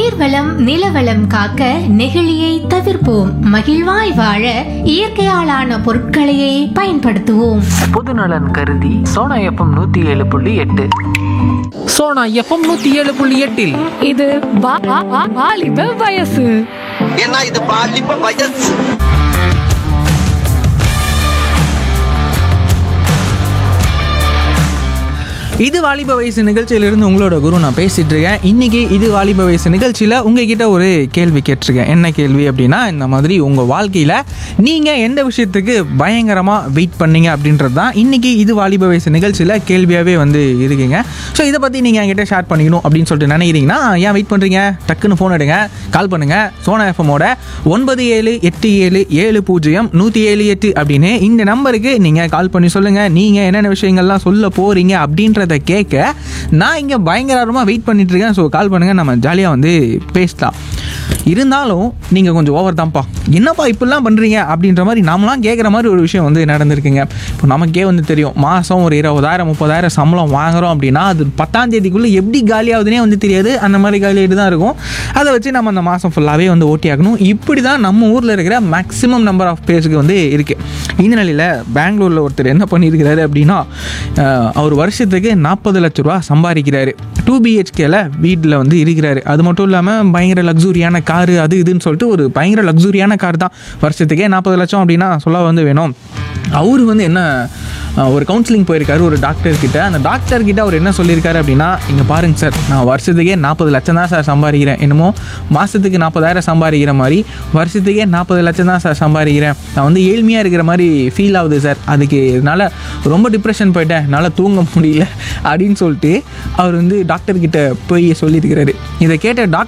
நீர்வளம் நிலவளம் காக்க நெகிழியை தவிர்ப்போம் மகிழ்வாய் வாழ இயற்கையாலான பொருட்களையே பயன்படுத்துவோம் பொதுநலன் கருதி சோனா எஃப்எம் நூற்றி ஏழு புள்ளி எட்டு சோனா எஃப்எம் நூற்றி ஏழு புள்ளி எட்டில் இது வா- வா- வா- வாலிப வயசு ஏன்னா இது பாலிப்ப வயசு இது வாலிப வயசு நிகழ்ச்சியிலிருந்து உங்களோட குரு நான் பேசிட்டு இருக்கேன் இன்னைக்கு இது வாலிப வயசு நிகழ்ச்சியில் உங்ககிட்ட ஒரு கேள்வி கேட்டிருக்கேன் என்ன கேள்வி அப்படின்னா இந்த மாதிரி உங்கள் வாழ்க்கையில் நீங்கள் எந்த விஷயத்துக்கு பயங்கரமாக வெயிட் பண்ணீங்க அப்படின்றது தான் இன்னைக்கு இது வாலிப வயசு நிகழ்ச்சியில் கேள்வியாகவே வந்து இருக்குங்க ஸோ இதை பற்றி நீங்கள் என்கிட்ட ஷேர் பண்ணிக்கணும் அப்படின்னு சொல்லிட்டு நினைக்கிறீங்கன்னா ஏன் வெயிட் பண்ணுறீங்க டக்குன்னு ஃபோன் எடுங்க கால் பண்ணுங்கள் சோனா எஃப்எம்மோட ஒன்பது ஏழு எட்டு ஏழு ஏழு பூஜ்ஜியம் நூற்றி ஏழு எட்டு அப்படின்னு இந்த நம்பருக்கு நீங்கள் கால் பண்ணி சொல்லுங்கள் நீங்கள் என்னென்ன விஷயங்கள்லாம் சொல்ல போகிறீங்க அப்படின்றத கேட்க நான் இங்கே பயங்கரமாக வெயிட் பண்ணிட்டு இருக்கேன் ஸோ கால் பண்ணுங்கள் நம்ம ஜாலியாக வந்து பேசலாம் இருந்தாலும் நீங்கள் கொஞ்சம் ஓவர் தான்ப்பா என்னப்பா இப்படிலாம் பண்ணுறீங்க அப்படின்ற மாதிரி நாமலாம் கேட்குற மாதிரி ஒரு விஷயம் வந்து நடந்திருக்குங்க இப்போ நமக்கே வந்து தெரியும் மாதம் ஒரு இருபதாயிரம் முப்பதாயிரம் சம்பளம் வாங்குறோம் அப்படின்னா அது பத்தாம் தேதிக்குள்ளே எப்படி காலியாகுதுனே வந்து தெரியாது அந்த மாதிரி காலியாகிட்டு தான் இருக்கும் அதை வச்சு நம்ம அந்த மாதம் ஃபுல்லாகவே வந்து ஓட்டி ஆகணும் இப்படி தான் நம்ம ஊரில் இருக்கிற மேக்ஸிமம் நம்பர் ஆஃப் பேர்ஸுக்கு வந்து இருக்குது இந்த நிலையில் பெங்களூரில் ஒருத்தர் என்ன பண்ணியிருக்கிறாரு அப்படின்னா அஹ், அவர் வருஷத்துக்கு நாற்பது லட்ச ரூபா சம்பாதிக்கிறாரு டூ பிஹெச்கேல வீட்டில் வந்து இருக்கிறாரு அது மட்டும் இல்லாமல் பயங்கர லக்ஸூரியான காரு அது இதுன்னு சொல்லிட்டு ஒரு பயங்கர லக்ஸூரியான கார் தான் வருஷத்துக்கே நாற்பது லட்சம் அப்படின்னா சொல்ல வந்து வேணும் அவர் வந்து என்ன அஹ், ஒரு கவுன்சிலிங் போயிருக்காரு ஒரு டாக்டர் கிட்ட அந்த டாக்டர் கிட்ட அவர் என்ன சொல்லியிருக்காரு அப்படின்னா இங்கே பாருங்க சார் நான் வருஷத்துக்கே நாற்பது லட்சம் தான் சார் சம்பாதிக்கிறேன் என்னமோ மாதத்துக்கு நாற்பதாயிரம் சம்பாதிக்கிற மாதிரி வருஷத்துக்கே நாற்பது லட்சம் தான் சார் சம்பாதிக்கிறேன் நான் வந்து ஏழ்மையாக இருக்கிற மாதிரி ஃபீல் ஆகுது சார் அதுக்கு என்னால் ரொம்ப டிப்ரெஷன் போயிட்டேன் என்னால் தூங்க முடியல அப்படின்னு சொல்லிட்டு அவர் வந்து டாக்டர் கிட்ட போய் சொல்லியிருக்கிறாரு இதை கேட்ட டாக்டர்